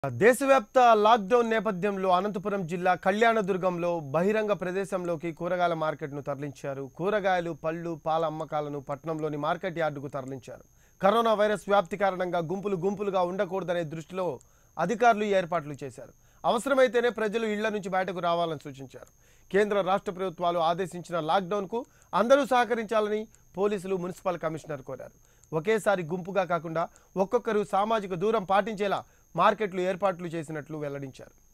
దేశవ్యాప్త లాక్డౌన్ నేపథ్యంలో అనంతపురం జిల్లా కళ్యాణదుర్గంలో బహిరంగ ప్రదేశంలోకి కూరగాయల మార్కెట్ను తరలించారు కూరగాయలు పళ్ళు పాల అమ్మకాలను పట్టణంలోని మార్కెట్ యార్డుకు తరలించారు కరోనా వైరస్ వ్యాప్తి కారణంగా గుంపులు గుంపులుగా ఉండకూడదనే దృష్టిలో అధికారులు ఈ ఏర్పాట్లు చేశారు అవసరమైతేనే ప్రజలు ఇళ్ల నుంచి బయటకు రావాలని సూచించారు కేంద్ర రాష్ట్ర ప్రభుత్వాలు ఆదేశించిన లాక్డౌన్కు అందరూ సహకరించాలని పోలీసులు మున్సిపల్ కమిషనర్ కోరారు ఒకేసారి గుంపుగా కాకుండా ఒక్కొక్కరు సామాజిక దూరం పాటించేలా మార్కెట్లు ఏర్పాట్లు చేసినట్లు వెల్లడించారు